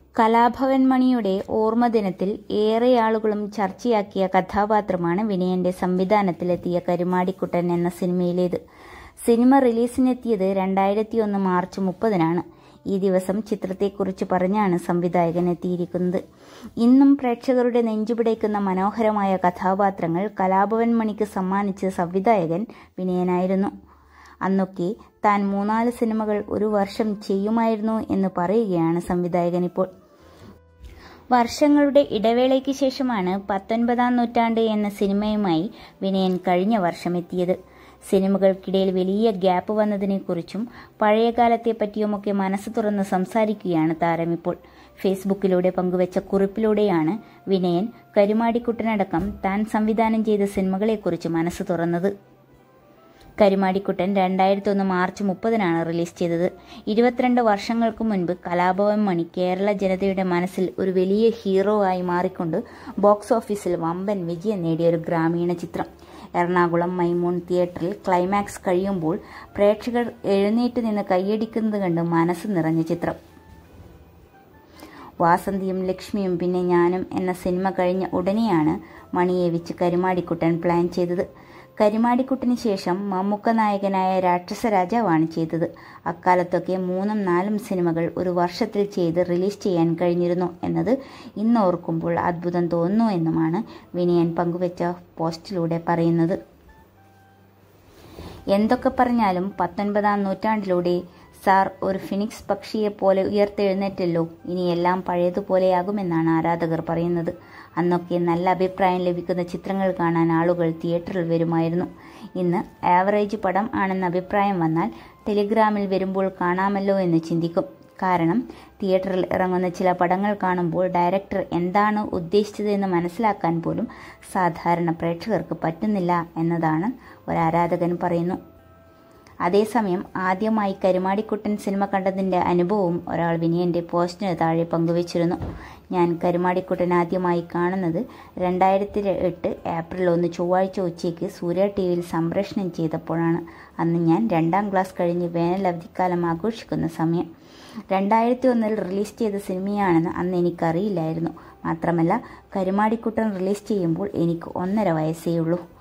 കലാഭവൻ മണിയുടെ ഓർമ്മദിനത്തിൽ ഏറെ ആളുകളും ചർച്ചയാക്കിയ കഥാപാത്രമാണ് വിനയന്റെ സംവിധാനത്തിലെത്തിയ കരുമാടിക്കുട്ടൻ എന്ന സിനിമയിലേത് സിനിമ റിലീസിനെത്തിയത് രണ്ടായിരത്തി ഒന്ന് മാർച്ച് മുപ്പതിനാണ് ഈ ദിവസം ചിത്രത്തെക്കുറിച്ച് പറഞ്ഞാണ് സംവിധായകൻ എത്തിയിരിക്കുന്നത് ഇന്നും പ്രേക്ഷകരുടെ നെഞ്ചുപിടയ്ക്കുന്ന മനോഹരമായ കഥാപാത്രങ്ങൾ കലാഭവൻ മണിക്ക് സമ്മാനിച്ച സംവിധായകൻ വിനയനായിരുന്നു അന്നൊക്കെ താൻ മൂന്നാല് സിനിമകൾ ഒരു വർഷം ചെയ്യുമായിരുന്നു എന്ന് പറയുകയാണ് സംവിധായകൻ ഇപ്പോൾ വർഷങ്ങളുടെ ഇടവേളയ്ക്ക് ശേഷമാണ് പത്തൊൻപതാം നൂറ്റാണ്ട് എന്ന സിനിമയുമായി വിനയൻ കഴിഞ്ഞ വർഷം എത്തിയത് സിനിമകൾക്കിടയിൽ വലിയ ഗ്യാപ്പ് വന്നതിനെക്കുറിച്ചും പഴയകാലത്തെ പറ്റിയുമൊക്കെ മനസ്സ് തുറന്ന് സംസാരിക്കുകയാണ് താരം ഇപ്പോൾ ഫേസ്ബുക്കിലൂടെ പങ്കുവച്ച കുറിപ്പിലൂടെയാണ് വിനയൻ കരുമാടിക്കുട്ടനടക്കം താൻ സംവിധാനം ചെയ്ത സിനിമകളെക്കുറിച്ച് മനസ്സ് തുറന്നത് കരുമാടിക്കുട്ടൻ രണ്ടായിരത്തി ഒന്ന് മാർച്ച് മുപ്പതിനാണ് റിലീസ് ചെയ്തത് ഇരുപത്തിരണ്ട് വർഷങ്ങൾക്ക് മുൻപ് കലാഭവൻ മണി കേരള ജനതയുടെ മനസ്സിൽ ഒരു വലിയ ഹീറോ ആയി മാറിക്കൊണ്ട് ബോക്സ് ഓഫീസിൽ വമ്പൻ വിജയം നേടിയ ഒരു ഗ്രാമീണ ചിത്രം എറണാകുളം മൈമൂൺ തിയേറ്ററിൽ ക്ലൈമാക്സ് കഴിയുമ്പോൾ പ്രേക്ഷകർ എഴുന്നേറ്റ് നിന്ന് കൈയടിക്കുന്നത് കണ്ട് മനസ്സ് നിറഞ്ഞ ചിത്രം വാസന്തിയും ലക്ഷ്മിയും പിന്നെ ഞാനും എന്ന സിനിമ കഴിഞ്ഞ ഉടനെയാണ് മണിയെ വെച്ച് കരുമാടിക്കുട്ടൻ പ്ലാൻ ചെയ്തത് കരിമാടിക്കുട്ടിന് ശേഷം മമ്മൂക്ക നായകനായ രാക്ഷസ രാജാവാണ് ചെയ്തത് അക്കാലത്തൊക്കെ മൂന്നും നാലും സിനിമകൾ ഒരു വർഷത്തിൽ ചെയ്ത് റിലീസ് ചെയ്യാൻ കഴിഞ്ഞിരുന്നു എന്നത് ഇന്ന് ഓർക്കുമ്പോൾ അത്ഭുതം തോന്നുന്നു എന്നുമാണ് വിനയൻ പങ്കുവച്ച പോസ്റ്റിലൂടെ പറയുന്നത് എന്തൊക്കെ പറഞ്ഞാലും പത്തൊൻപതാം നൂറ്റാണ്ടിലൂടെ സാർ ഒരു ഫിനിക്സ് പക്ഷിയെ പോലെ ഉയർത്തെഴുന്നേറ്റല്ലോ ഇനിയെല്ലാം പഴയതുപോലെയാകുമെന്നാണ് ആരാധകർ പറയുന്നത് അന്നൊക്കെ നല്ല അഭിപ്രായം ലഭിക്കുന്ന ചിത്രങ്ങൾ കാണാൻ ആളുകൾ തിയേറ്ററിൽ വരുമായിരുന്നു ഇന്ന് ആവറേജ് പടം ആണെന്ന അഭിപ്രായം വന്നാൽ ടെലിഗ്രാമിൽ വരുമ്പോൾ കാണാമല്ലോ എന്ന് ചിന്തിക്കും കാരണം തിയേറ്ററിൽ ഇറങ്ങുന്ന ചില പടങ്ങൾ കാണുമ്പോൾ ഡയറക്ടർ എന്താണ് ഉദ്ദേശിച്ചതെന്ന് മനസ്സിലാക്കാൻ പോലും സാധാരണ പ്രേക്ഷകർക്ക് പറ്റുന്നില്ല എന്നതാണ് ഒരു ആരാധകൻ പറയുന്നു അതേസമയം ആദ്യമായി കരുമാടിക്കുട്ടൻ സിനിമ കണ്ടതിൻ്റെ അനുഭവവും ഒരാൾ വിനയൻ്റെ പോസ്റ്റിന് താഴെ പങ്കുവച്ചിരുന്നു ഞാൻ കരുമാടിക്കുട്ടൻ ആദ്യമായി കാണുന്നത് രണ്ടായിരത്തി എട്ട് ഏപ്രിൽ ഒന്ന് ചൊവ്വാഴ്ച ഉച്ചയ്ക്ക് സൂര്യ ടി വിയിൽ സംപ്രേഷണം ചെയ്തപ്പോഴാണ് അന്ന് ഞാൻ രണ്ടാം ക്ലാസ് കഴിഞ്ഞ് വേനൽ അവധിക്കാലം ആഘോഷിക്കുന്ന സമയം രണ്ടായിരത്തി ഒന്നിൽ റിലീസ് ചെയ്ത സിനിമയാണെന്ന് അന്ന് എനിക്കറിയില്ലായിരുന്നു മാത്രമല്ല കരുമാടിക്കുട്ടൻ റിലീസ് ചെയ്യുമ്പോൾ എനിക്ക് ഒന്നര വയസ്സേ ഉള്ളൂ